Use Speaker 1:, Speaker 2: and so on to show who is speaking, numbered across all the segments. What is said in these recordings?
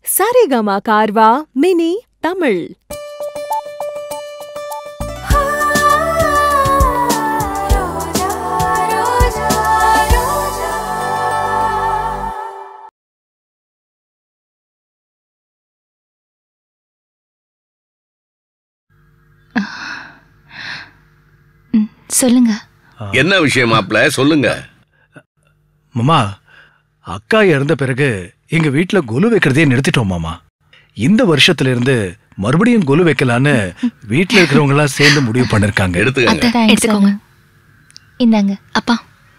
Speaker 1: Saregama கார்வா mini Tamil
Speaker 2: ம், சொல்லுங்க
Speaker 3: என்ன விஷயம் மாப்ள சொல்லுங்க
Speaker 4: மாமா அக்கா இறந்த பிறகு எங்க வீட்ல கொலு வைக்கிறதே நிறுத்திட்டோம் மாமா இந்த வருஷத்துல இருந்து மறுபடியும் கொலு வைக்கலான்னு வீட்ல இருக்கிறவங்க எல்லாம் சேர்ந்து முடிவு பண்ணிருக்காங்க
Speaker 3: எடுத்துக்கங்க
Speaker 2: Thanks,
Speaker 5: எடுத்துக்கோங்க.
Speaker 2: அண்ணா. இந்தாங்க
Speaker 5: அப்பா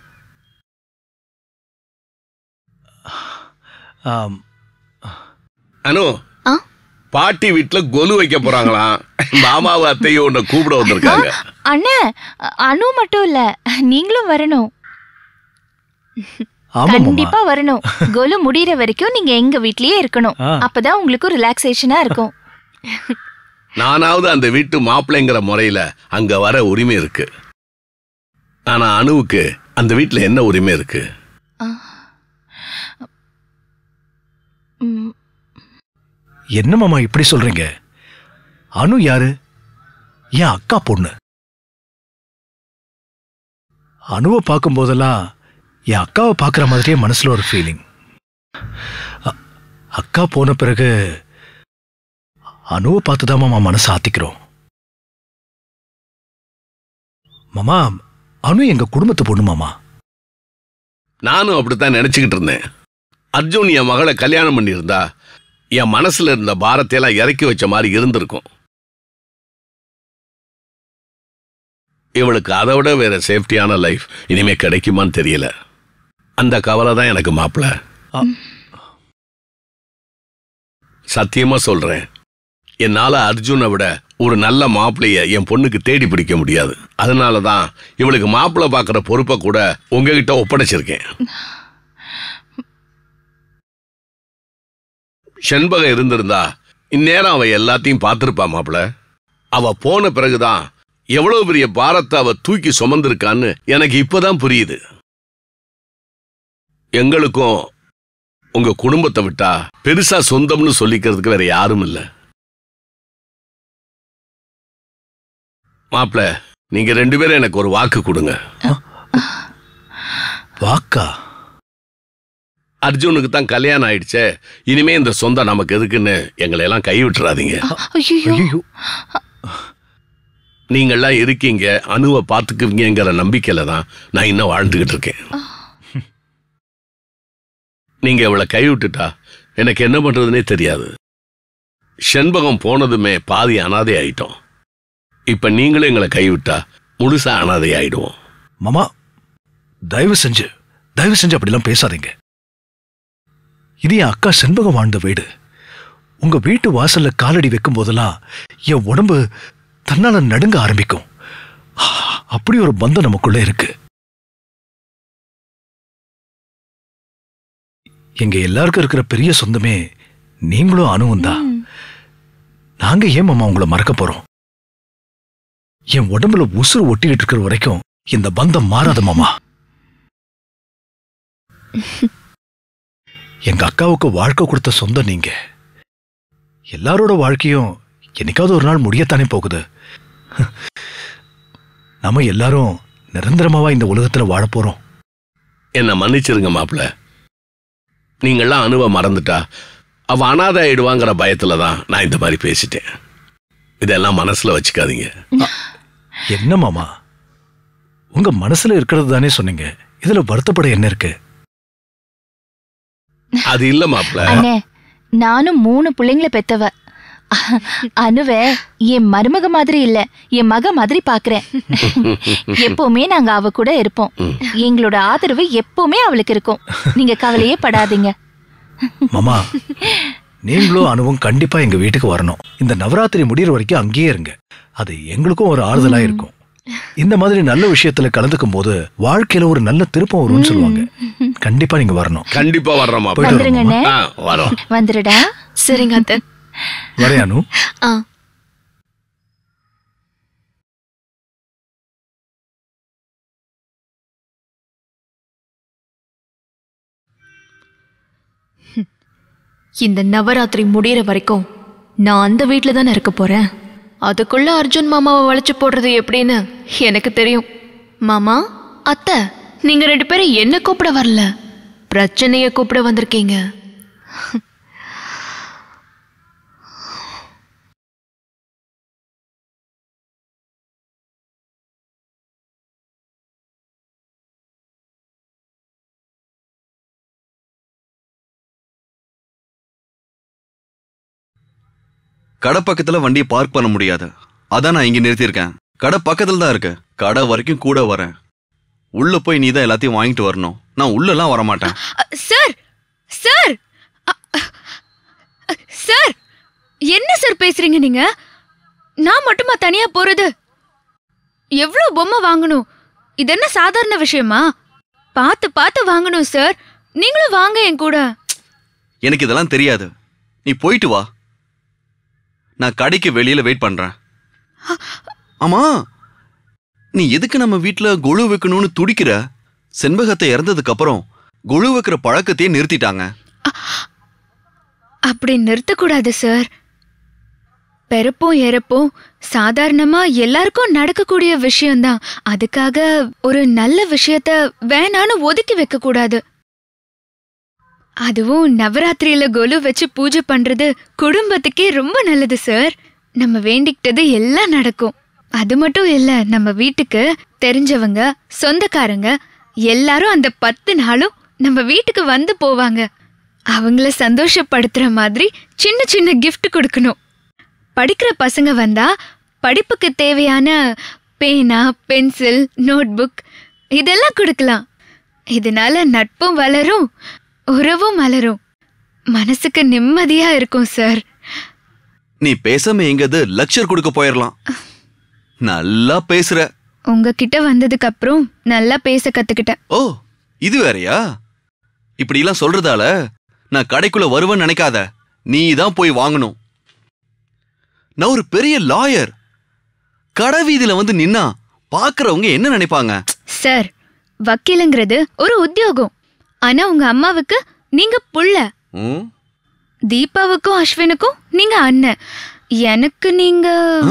Speaker 4: ஆம்,
Speaker 3: அனு
Speaker 5: ஆ?
Speaker 3: பாட்டி வீட்ல கொலு வைக்க போறாங்களாம் மாமாவும் அத்தையும் உன்னை கூப்பிட வந்திருக்காங்க
Speaker 2: அண்ணே அ- அனு மட்டும் இல்ல நீங்களும் வரணும்
Speaker 4: ஆமா மாமா
Speaker 2: கண்டிப்பா வரணும் கொலு முடியற வரைக்கும் நீங்க எங்க வீட்லயே இருக்கணும்
Speaker 4: ஆ.
Speaker 2: அப்பதான் உங்களுக்கு ரிலாக்ஸேஷனா இருக்கும்
Speaker 3: நானாவது அந்த வீட்டு மாப்பிள்ளைங்கிற முறையில அங்க வர உரிமை இருக்கு ஆனா அனுவுக்கு அந்த வீட்ல என்ன உரிமை இருக்கு
Speaker 2: ம்,
Speaker 4: என்ன மாமா இப்படி சொல்றீங்க அனு யாரு என் அக்கா பொண்ணு அனுவை பார்க்கும் போதெல்லாம் என் அக்காவை பார்க்குற மாதிரியே மனசுல ஒரு ஃபீலிங் அக்கா போன பிறகு அனுவை பார்த்து தான் மாமா மனசு ஆத்திக்கிறோம் மாமா அனு எங்க குடும்பத்து பொண்ணு மாமா
Speaker 3: நானும் அப்படித்தான் நினைச்சுக்கிட்டு இருந்தேன் அர்ஜுன் என் மகளை கல்யாணம் பண்ணியிருந்தா என் மனசுல இருந்த பாரத்தை எல்லாம் இறக்கி வச்ச மாதிரி இருந்திருக்கும் இவளுக்கு அதை விட வேற சேஃப்டியான லைஃப் இனிமே கிடைக்குமான்னு தெரியல அந்த கவலை தான் எனக்கு மாப்பிள
Speaker 4: ஆ.
Speaker 3: சத்தியமா சொல்றேன் என்னால அர்ஜுனை விட ஒரு நல்ல மாப்பிளைய என் பொண்ணுக்கு தேடி பிடிக்க முடியாது அதனால தான் இவளுக்கு மாப்பிள்ளை பார்க்குற பொறுப்பை கூட உங்ககிட்ட ஒப்படைச்சிருக்கேன் செண்பகம் இருந்திருந்தா இந்நேரம் அவ எல்லாத்தையும் பார்த்திருப்பா மாப்பிள அவ போன பிறகுதான் எவ்வளவு பெரிய பாரத்தை அவ தூக்கி சுமந்திருக்கான்னு எனக்கு இப்பதான் புரியுது எங்களுக்கும் உங்க குடும்பத்தை விட்டா பெருசா சொந்தம்னு சொல்லிக்கிறதுக்கு வேற யாரும் இல்ல மாப்பிள நீங்க ரெண்டு பேரும் எனக்கு ஒரு வாக்கு கொடுங்க
Speaker 4: வாக்கா
Speaker 3: அர்ஜுனுக்கு தான் கல்யாணம் ஆயிடுச்சே இனிமே இந்த சொந்தம் நமக்கு எதுக்குன்னு எங்களை எல்லாம் கை விட்டுறாதீங்க
Speaker 2: ஐயையோ.
Speaker 4: ஐயோ
Speaker 3: நீங்கள்லாம் இருக்கீங்க அணுவை பார்த்துக்குவீங்கிற நம்பிக்கையில தான் நான் இன்னும் வாழ்ந்துகிட்டு இருக்கேன் நீங்க இவளை கை விட்டுட்டா எனக்கு என்ன பண்றதுனே தெரியாது செண்பகம் போனதுமே பாதி அனாதை ஆயிட்டோம் இப்ப நீங்களும் எங்களை கைவிட்டா முழுசா அனாதை ஆயிடுவோம்
Speaker 4: மாமா தயவு செஞ்சு தயவு செஞ்சு அப்படிலாம் பேசாதீங்க இது என் அக்கா செண்பகம் வாழ்ந்த வீடு உங்க வீட்டு வாசல்ல காலடி வைக்கும் போதெல்லாம் என் உடம்பு தன்னால நடுங்க ஆரம்பிக்கும் ஆ, அப்படி ஒரு பந்தம் நமக்குள்ள இருக்கு எங்க எல்லாருக்கும் இருக்கிற பெரிய சொந்தமே நீங்களும் அணுவும் தான்
Speaker 2: ம்.
Speaker 4: நாங்க ஏன் மாமா உங்களை மறக்க போறோம் என் உடம்புல உசுறு ஒட்டிக்கிட்டு இருக்கிற வரைக்கும் இந்த பந்தம் மாறாத மாமா எங்க அக்காவுக்கு வாழ்க்கை கொடுத்த சொந்தம் நீங்க எல்லாரோட வாழ்க்கையும் என்னைக்காவது ஒரு நாள் முடியத்தானே போகுது நம்ம எல்லாரும் நிரந்தரமாவா இந்த உலகத்துல வாழப் போறோம்
Speaker 3: என்னை மன்னிச்சிருங்க மாப்பிள நீங்கள்லாம் அணுவை மறந்துட்டா அவ அனாதை ஆயிடுவாங்கிற பயத்துல தான் நான் இந்த மாதிரி பேசிட்டேன் இதெல்லாம் மனசுல வச்சுக்காதீங்க
Speaker 4: என்ன மாமா உங்க மனசுல இருக்கிறது தானே சொன்னீங்க இதுல வருத்தப்பட என்ன இருக்கு
Speaker 3: அது இல்ல மாப்பிள
Speaker 2: அண்ணே நானும் மூணு பிள்ளைங்கள பெத்தவ அனுவ என் மருமக மாதிரி இல்ல என் மக மாதிரி பாக்குறேன் எப்பவுமே நாங்க அவ கூட இருப்போம் எங்களோட ஆதரவு எப்பவுமே அவளுக்கு இருக்கும் நீங்க கவலையே படாதீங்க
Speaker 4: மாமா நீங்களும் அனுவும் கண்டிப்பா எங்க வீட்டுக்கு வரணும் இந்த நவராத்திரி முடியிற வரைக்கும் அங்கேயே இருங்க அது எங்களுக்கும் ஒரு ஆறுதலா இருக்கும் இந்த மாதிரி நல்ல விஷயத்துல கலந்துக்கும் போது வாழ்க்கையில ஒரு நல்ல திருப்பம் வரும்னு சொல்லுவாங்க கண்டிப்பா நீங்க வரணும்
Speaker 3: கண்டிப்பா வர்றோம் மாப்பிள
Speaker 4: போயிட்டு
Speaker 2: வந்துருங்க
Speaker 4: வரணுமா?
Speaker 2: அண்ணே
Speaker 3: ஆ வரோம்
Speaker 2: வந்துருடா
Speaker 5: சரிங்க அத்தை
Speaker 4: வரேன் அனு
Speaker 5: ஆ இந்த நவராத்திரி முடியிற வரைக்கும் நான் அந்த வீட்டில் தானே இருக்க போறேன் அதுக்குள்ள அர்ஜுன் மாமாவை வளைச்சு போடுறது எப்படின்னு எனக்கு தெரியும் மாமா அத்தை நீங்க ரெண்டு பேரும் என்ன கூப்பிட வரல பிரச்சனைய கூப்பிட வந்திருக்கீங்க
Speaker 6: கடை பக்கத்துல வண்டியை பார்க் பண்ண முடியாது அதான் நான் இங்க நிறுத்தியிருக்கேன் கடை பக்கத்துல தான் இருக்கு கடை வரைக்கும் கூட வரேன் உள்ள போய் நீ தான் எல்லாத்தையும் வாங்கிட்டு வரணும் நான் உள்ளலாம் வர மாட்டேன்
Speaker 7: சார் சார் அ- அ- சார் என்ன சார் பேசுறீங்க நீங்க நான் மட்டுமா தனியா போறது எவ்வளவு பொம்மை வாங்கணும் இது என்ன சாதாரண விஷயமா பார்த்து பார்த்து வாங்கணும் சார் நீங்களும் வாங்க என் கூட
Speaker 6: எனக்கு இதெல்லாம் தெரியாது நீ போயிட்டு வா நான் கடைக்கு வெளியில வெயிட் பண்றேன் ஆமா நீ எதுக்கு நம்ம வீட்ல கொழு வைக்கணும்னு துடிக்கிற செண்பகத்தை இறந்ததுக்கு அப்புறம் கொழு வைக்கிற பழக்கத்தையே நிறுத்திட்டாங்க
Speaker 7: அப்படி நிறுத்தக்கூடாது சார் பிறப்பும் இறப்பும் சாதாரணமா எல்லாருக்கும் நடக்கக்கூடிய விஷயம்தான் அதுக்காக ஒரு நல்ல விஷயத்த வேணான்னு ஒதுக்கி வைக்க கூடாது அதுவும் நவராத்திரியில கொலு வச்சு பூஜை பண்றது குடும்பத்துக்கே ரொம்ப நல்லது சார் நம்ம வேண்டிக்கிட்டது எல்லாம் நடக்கும் அது மட்டும் இல்ல நம்ம வீட்டுக்கு தெரிஞ்சவங்க சொந்தக்காரங்க எல்லாரும் அந்த பத்து நாளும் நம்ம வீட்டுக்கு வந்து போவாங்க அவங்கள சந்தோஷப்படுத்துற மாதிரி சின்ன சின்ன gift கொடுக்கணும் படிக்கிற பசங்க வந்தா படிப்புக்கு தேவையான பேனா பென்சில் நோட்புக் இதெல்லாம் கொடுக்கலாம் இதனால நட்பும் வளரும் உறவும் மலரும் மனசுக்கு நிம்மதியா இருக்கும் சார்
Speaker 6: நீ பேசாம எங்கது லெக்சர் கொடுக்க போயிடலாம் நல்லா பேசுற
Speaker 7: உங்ககிட்ட வந்ததுக்கு அப்புறம் நல்லா பேச கத்துக்கிட்டேன்
Speaker 6: ஓ இது வேறயா இப்படிலாம் சொல்றதால நான் கடைக்குள்ள வருவேன்னு நினைக்காத நீ தான் போய் வாங்கணும் நான் ஒரு பெரிய லாயர் கடை வீதியில வந்து நின்னா பாக்குறவங்க என்ன நினைப்பாங்க
Speaker 7: சார் வக்கீலுங்கிறது ஒரு உத்தியோகம் ஆனா உங்க அம்மாவுக்கு நீங்க புள்ள
Speaker 6: ம்?
Speaker 7: தீபாவுக்கும் அஸ்வினுக்கும் நீங்க அண்ணன் எனக்கு நீங்க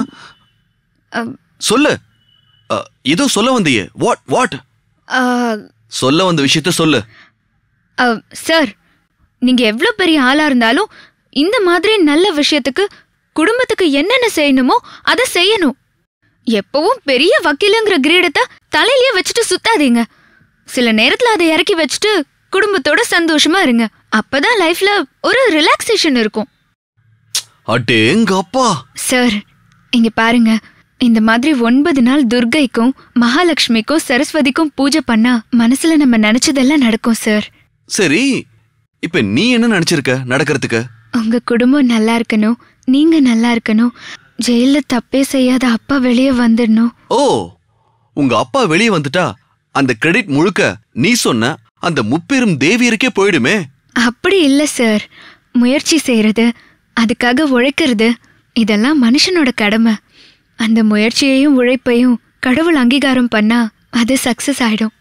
Speaker 6: சொல்லு அ, ஏதோ சொல்ல வந்தியே வாட் வாட்
Speaker 7: ஆ,
Speaker 6: சொல்ல வந்த விஷயத்த சொல்லு
Speaker 7: ஆ, சார் நீங்க எவ்வளவு பெரிய ஆளா இருந்தாலும் இந்த மாதிரி நல்ல விஷயத்துக்கு குடும்பத்துக்கு என்னென்ன செய்யணுமோ அதை செய்யணும் எப்பவும் பெரிய வக்கீலுங்கிற கிரீடத்தை தலையிலேயே வச்சுட்டு சுத்தாதீங்க சில நேரத்துல அதை இறக்கி வச்சுட்டு குடும்பத்தோட சந்தோஷமா இருங்க அப்பதான் லைஃப்ல ஒரு ரிலாக்ஸேஷன் இருக்கும்
Speaker 6: அடேங்க அப்பா
Speaker 7: சார் இங்க பாருங்க இந்த மாதிரி ஒன்பது நாள் துர்கைக்கும் மகாலட்சுமிக்கும் சரஸ்வதிக்கும் பூஜை பண்ணா மனசுல நம்ம நினைச்சதெல்லாம் நடக்கும் சார்
Speaker 6: சரி இப்ப நீ என்ன நினைச்சிருக்க நடக்கிறதுக்கு
Speaker 7: உங்க குடும்பம் நல்லா இருக்கணும் நீங்க நல்லா இருக்கணும் ஜெயில தப்பே செய்யாத அப்பா வெளியே வந்துடணும்
Speaker 6: ஓ உங்க அப்பா வெளியே வந்துட்டா அந்த கிரெடிட் முழுக்க நீ சொன்ன அந்த முப்பெரும் தேவியருக்கே போயிடுமே
Speaker 7: அப்படி இல்ல சார் முயற்சி செய்யறது அதுக்காக உழைக்கிறது இதெல்லாம் மனுஷனோட கடமை அந்த முயற்சியையும் உழைப்பையும் கடவுள் அங்கீகாரம் பண்ணா அது சக்சஸ் ஆயிடும்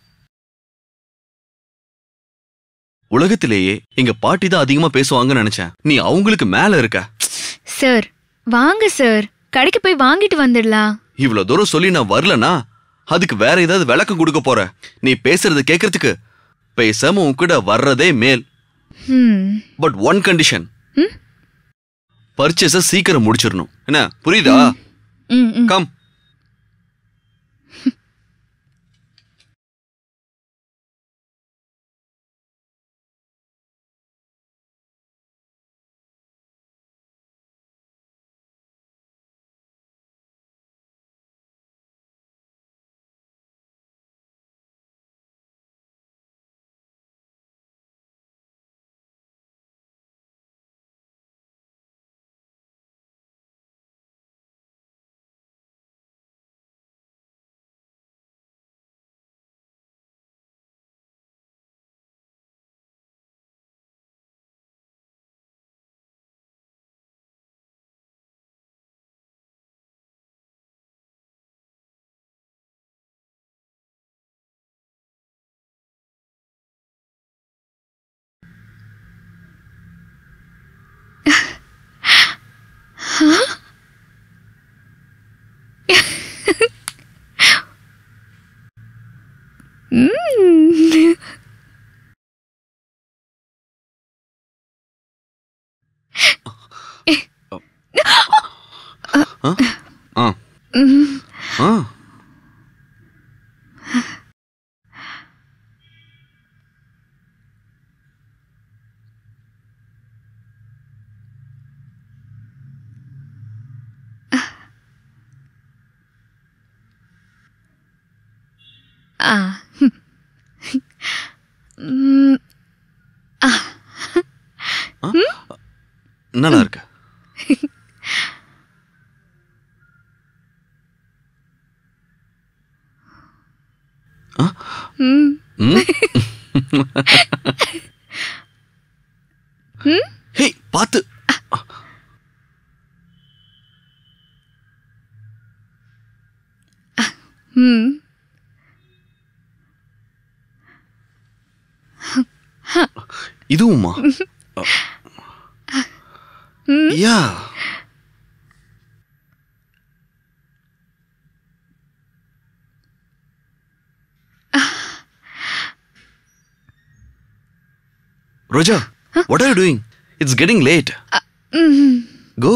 Speaker 6: உலகத்திலேயே எங்க பாட்டி தான் அதிகமா பேசுவாங்கன்னு நினைச்சேன் நீ அவங்களுக்கு மேல இருக்க
Speaker 7: சார் வாங்க சார் கடைக்கு போய் வாங்கிட்டு வந்துடலாம்
Speaker 6: இவ்வளவு தூரம் சொல்லி நான் வரலனா அதுக்கு வேற ஏதாவது விளக்கம் கொடுக்க போற நீ பேசுறத கேக்குறதுக்கு பேசாம உன் கூட வர்றதே மேல்
Speaker 7: ம்
Speaker 6: பட் ஒன் கண்டிஷன்
Speaker 7: ம்?
Speaker 6: பர்ச்சேஸ சீக்கிரம் முடிச்சிடணும் என்ன புரியுதா
Speaker 7: ம் ம்
Speaker 6: கம் ஆ ஆ
Speaker 7: ஆ ம்,
Speaker 6: நல்லா இருக்கு
Speaker 7: ம்,
Speaker 6: ம்? ஹே பாத்து
Speaker 7: ம்.
Speaker 6: இதுவுமா yeah Roja what are you doing it's getting late
Speaker 7: hmm,
Speaker 6: go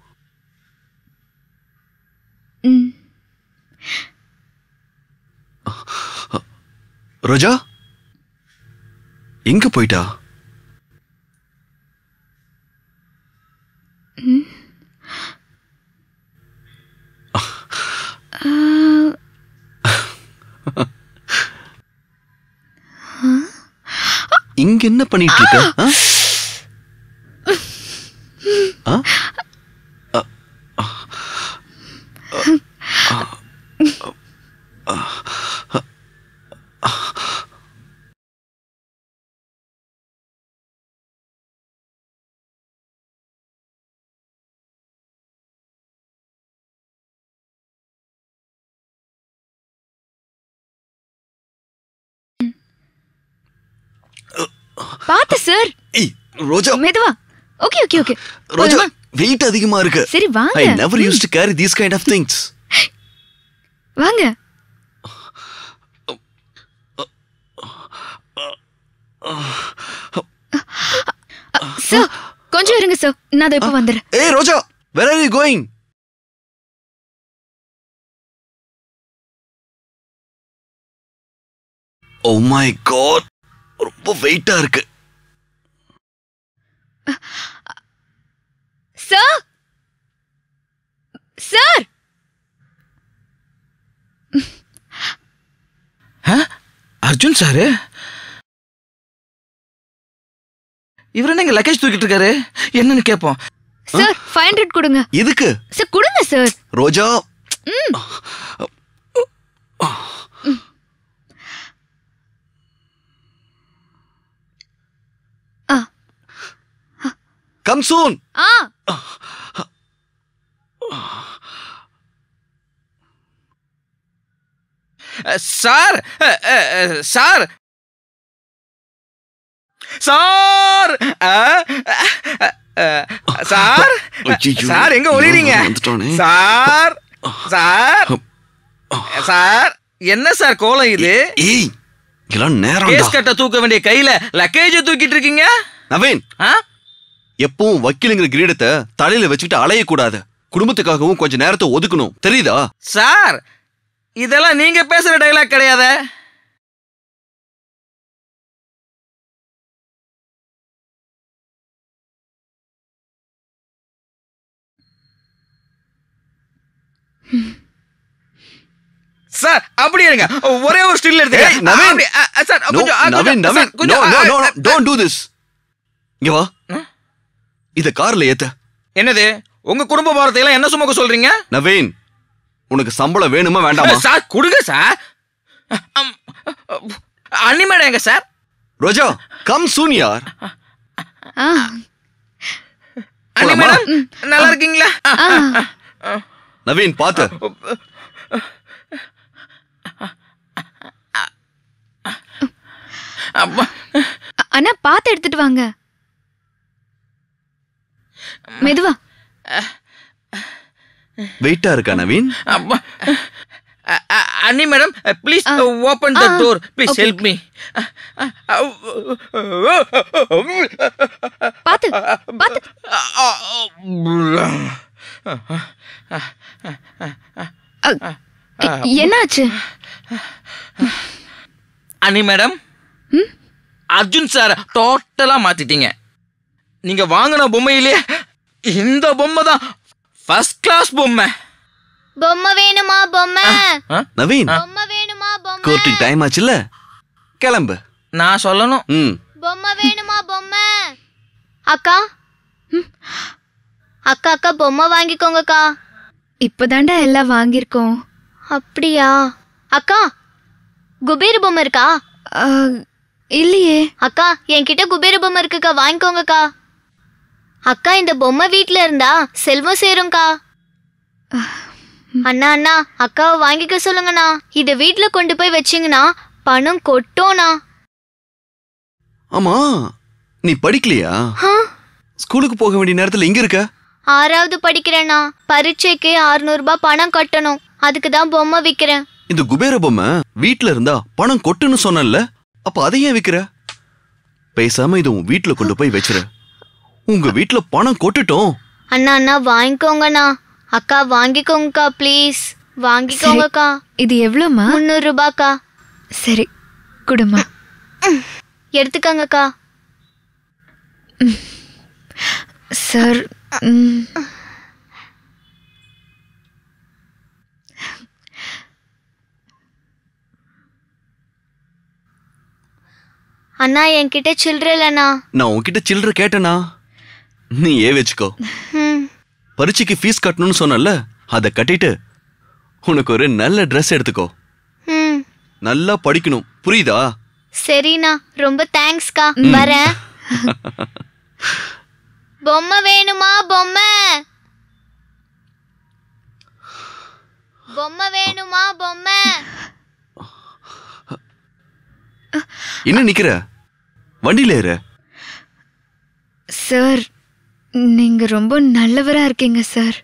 Speaker 7: ம்.
Speaker 6: ரோஜா எங்க போயிட்டா இங்க என்ன பண்ணிட்டு இருக்க ஆ? ஆ?
Speaker 7: பாத்து சார்
Speaker 6: ஏய் ரோஜா
Speaker 7: மெதுவா ஓகே ஓகே ஓகே
Speaker 6: ரோஜா
Speaker 7: போலாமா?
Speaker 6: வெயிட் அதிகமா இருக்கு
Speaker 7: சரி வாங்க
Speaker 6: I never use to carry these kind of things
Speaker 7: வாங்க சார் கொஞ்சம் இருங்க சார் நான் அதை இப்ப வந்துடுறேன்
Speaker 6: ஏய் Roja where are you going oh my God ரொம்ப வெயிட்டா இருக்கு
Speaker 7: சார் சார்
Speaker 8: அர்ஜுன் சாரு இவர் என்ன இங்க லக்கேஜ் தூக்கிட்டு இருக்காரு என்னன்னு கேட்போம்
Speaker 7: சார் ஃபைவ் ஹண்ட்ரட் கொடுங்க
Speaker 6: எதுக்கு
Speaker 7: சார் கொடுங்க சார்
Speaker 6: ரோஜா
Speaker 7: ஆ
Speaker 6: கம் சூன்
Speaker 7: ஆ
Speaker 8: அஹ், சார் அஹ், அஹ், அஹ், சார் சார் அஹ், அஹ், அஹ், சார்
Speaker 6: ஐயையோ,
Speaker 8: சார் எங்க ஒளிறீங்க
Speaker 6: வந்துட்டானே.
Speaker 8: சார் சார் சார் என்ன சார் கோலம் இது
Speaker 6: ஏய் இதெல்லாம் நேரம்
Speaker 8: கேஸ் கட்ட தூக்க வேண்டிய கையில லக்கேஜ் தூக்கிட்டு இருக்கீங்க
Speaker 6: நவீன்
Speaker 8: ஆ?
Speaker 6: எப்பவும் வக்கீலுங்கிற கிரீடத்தை தலையில வச்சுக்கிட்டு அலையக்கூடாது குடும்பத்துக்காகவும் கொஞ்சம் நேரத்தை ஒதுக்கணும் தெரியுதா
Speaker 8: சார் இதெல்லாம் நீங்க பேசுற டைலாக் கிடையாதே சார் அப்படி இருங்க ஒரே ஒரு ஸ்டில் எடுத்துங்க
Speaker 6: ஏய், நவீன்.
Speaker 8: அப்படி, அ, அ, சார்
Speaker 6: No,
Speaker 8: கொஞ்சம் அ,
Speaker 6: நவீன்
Speaker 8: கொஞ்சம்,
Speaker 6: நவீன்
Speaker 8: சார், கொஞ்சம்,
Speaker 6: no, no,
Speaker 8: அ,
Speaker 6: no, no,
Speaker 8: அ,
Speaker 6: don't do this. இங்க வா
Speaker 8: ஆ?
Speaker 6: இத கார்ல ஏத்த
Speaker 8: என்னது உங்க குடும்ப பாரத்தை எல்லாம் என்ன சுமக்க சொல்றீங்க
Speaker 6: நவீன் உனக்கு சம்பளம் வேணுமா வேண்டாமா
Speaker 8: சார் கொடுங்க சார் அம், அண்ணி மேடம் எங்க சார்
Speaker 6: ரோஜா கம் சூன் யார்
Speaker 7: ஆ
Speaker 8: அண்ணி
Speaker 6: போலாமா?
Speaker 8: மேடம் நல்லா இருக்கீங்களா
Speaker 7: ஆ
Speaker 6: நவீன் பாத்து
Speaker 8: அப்பா
Speaker 7: அ- அண்ணா பார்த்து எடுத்துட்டு வாங்க மெதுவா
Speaker 6: வெயிட்டா இருக்கா நவீன்
Speaker 8: அப்பா அ- அ- அண்ணி madam please open the door please help me
Speaker 5: பாத்து பாத்து எ- என்னாச்சு
Speaker 8: அண்ணி மேடம் அர்ஜுன் சார் டோட்டலா மாத்திட்டீங்க நீங்க வாங்கின பொம்மையிலே இந்த பொம்மை தான் ஃபர்ஸ்ட் கிளாஸ் பொம்மை
Speaker 9: பொம்மை வேணுமா பொம்மை
Speaker 6: நவீன்
Speaker 9: பொம்மை வேணுமா பொம்மை
Speaker 6: கோர்ட்டுக்கு டைம் ஆச்சுல்ல கிளம்பு
Speaker 8: நான் சொல்லணும்
Speaker 6: ம்
Speaker 9: பொம்மை வேணுமா பொம்மை அக்கா ம். அக்கா அக்கா பொம்மை வாங்கிக்கோங்கக்கா
Speaker 7: இப்பதான்டா எல்லாம் வாங்கியிருக்கோம்
Speaker 9: அப்படியா அக்கா குபேர பொம்மை இருக்கா
Speaker 7: ஆ, இல்லையே
Speaker 9: அக்கா என்கிட்ட குபேர பொம்மை இருக்குக்கா வாங்கிக்கோங்கக்கா அக்கா இந்த பொம்மை வீட்ல இருந்தா செல்வம் சேரும்க்கா அண்ணா அண்ணா அக்காவை வாங்கிக்க சொல்லுங்கண்ணா இதை வீட்ல கொண்டு போய் வச்சீங்கன்னா பணம் கொட்டோண்ணா
Speaker 6: ஆமா நீ படிக்கலையா
Speaker 9: ஆ,
Speaker 6: ஸ்கூலுக்கு போக வேண்டிய நேரத்துல இங்க இருக்க
Speaker 9: ஆறாவது படிக்கிறேண்ணா பரீட்சைக்கு 600 ரூபாய் பணம் கட்டணும் அதுக்கு தான் பொம்மை விற்கிறேன்
Speaker 6: இந்த குபேர பொம்மை வீட்ல இருந்தா பணம் கொட்டுன்னு சொன்னல அப்ப அதை ஏன் விக்கிற பேசாம இதை உன் வீட்ல கொண்டு போய் வச்சிரு உங்க வீட்ல பணம் கொட்டுட்டோம்
Speaker 9: அண்ணா அண்ணா வாங்கிக்கோங்கண்ணா அக்கா வாங்கிக்கோங்கக்கா ப்ளீஸ் வாங்கிக்கோங்கக்கா
Speaker 7: இது எவ்வளோமா
Speaker 9: முந்நூறு ரூபாய்க்கா
Speaker 7: சரி குடுமா
Speaker 9: எடுத்துக்கோங்கக்கா
Speaker 7: சார் ம்,
Speaker 9: அண்ணா என்கிட்ட சில்லற இல்லைண்ணா
Speaker 6: நான் உன்கிட்ட சில்லற கேட்டனா நீ ஏ வச்சுக்கோ
Speaker 9: ம்
Speaker 6: பரீட்சைக்கு ஃபீஸ் கட்டணும்னு சொன்னல அதை கட்டிட்டு உனக்கு ஒரு நல்ல Dress எடுத்துக்கோ
Speaker 9: ம்
Speaker 6: நல்லா படிக்கணும் புரியுதா
Speaker 9: சரிண்ணா ரொம்ப தேங்க்ஸ்க்கா வரேன் பொம்மை வேணுமா பொம்மை பொம்மை வேணுமா பொம்மை
Speaker 6: என்ன நிக்கிற வண்டியில ஏறு
Speaker 7: சார் நீங்க ரொம்ப நல்லவரா இருக்கீங்க சார்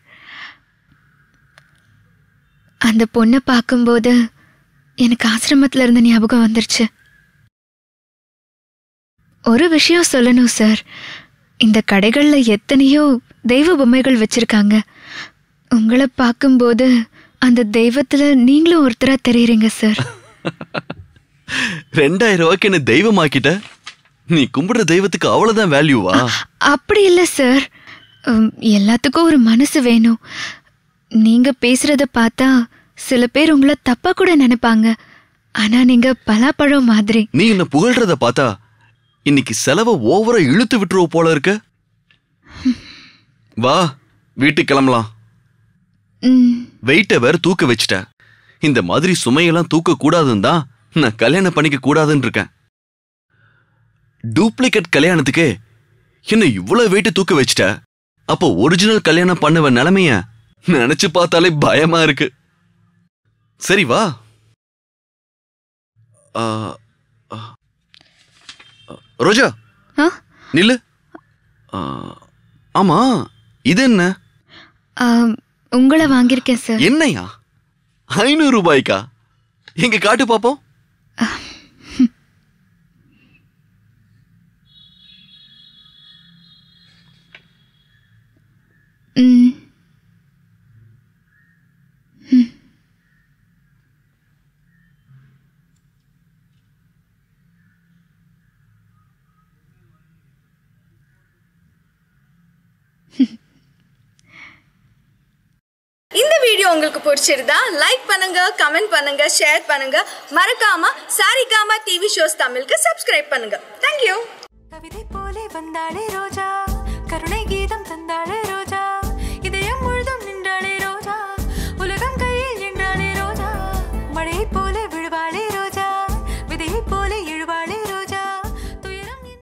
Speaker 7: அந்த பொண்ணை பார்க்கும்போது எனக்கு ஆசிரமத்துல இருந்த ஞாபகம் வந்துருச்சு ஒரு விஷயம் சொல்லணும் சார் இந்த கடைகள்ல எத்தனையோ தெய்வ பொம்மைகள் வச்சிருக்காங்க உங்களை பார்க்கும்போது அந்த தெய்வத்துல நீங்களும் ஒருத்தரா தெரியுறீங்க சார்
Speaker 6: ரெண்டாயிரம் ரூபாய்க்கு என்ன தெய்வமாக்கிட்ட நீ கும்பிடுற தெய்வத்துக்கு அவ்வளவுதான் வேல்யூவா
Speaker 7: அப்படி இல்லை சார் உம், எல்லாத்துக்கும் ஒரு மனசு வேணும் நீங்க பேசுறத பார்த்தா சில பேர் உங்களை தப்பா கூட நினைப்பாங்க ஆனா நீங்க பலாப்பழம் மாதிரி
Speaker 6: நீ என்ன புகழ்றத பார்த்தா இன்னைக்கு செலவை ஓவரா இழுத்து விட்டுருவ போல இருக்கு வா வீட்டுக்கு கிளம்பலாம்
Speaker 7: ம்,
Speaker 6: வெயிட்ட வேற தூக்க வச்சுட்ட இந்த மாதிரி சுமையெல்லாம் தூக்க கூடாதுன்னு தான் நான் கல்யாணம் பண்ணிக்க கூடாதுன்னு இருக்கேன் டூப்ளிகேட் கல்யாணத்துக்கு என்ன இவ்வளவு வெயிட் தூக்க வச்சுட்ட அப்போ ஒரிஜினல் கல்யாணம் பண்ணுவ நிலைமைய நினைச்சு பார்த்தாலே பயமா இருக்கு சரி வா ஆ, ஆ, ரோஜா
Speaker 7: ஆ?
Speaker 6: நில்லு ஆ, ஆமா இது என்ன
Speaker 7: ஆம், உங்களை வாங்கியிருக்கேன் சார்
Speaker 6: என்னையா ஐநூறு ரூபாய்க்கா எங்க காட்டு பாப்போம்
Speaker 7: ம்,
Speaker 10: இந்த வீடியோ உங்களுக்கு பிடிச்சிருந்தா லைக் பண்ணுங்க கமெண்ட் பண்ணுங்க ஷேர் பண்ணுங்க மறக்காம சாரிகாமா டிவி ஷோஸ் தமிழுக்கு சப்ஸ்கிரைப் பண்ணுங்க தேங்க்யூ
Speaker 11: கவிதை போலே வந்தாளே ரோஜா கருணை கீதம் தந்தாளே ரோஜா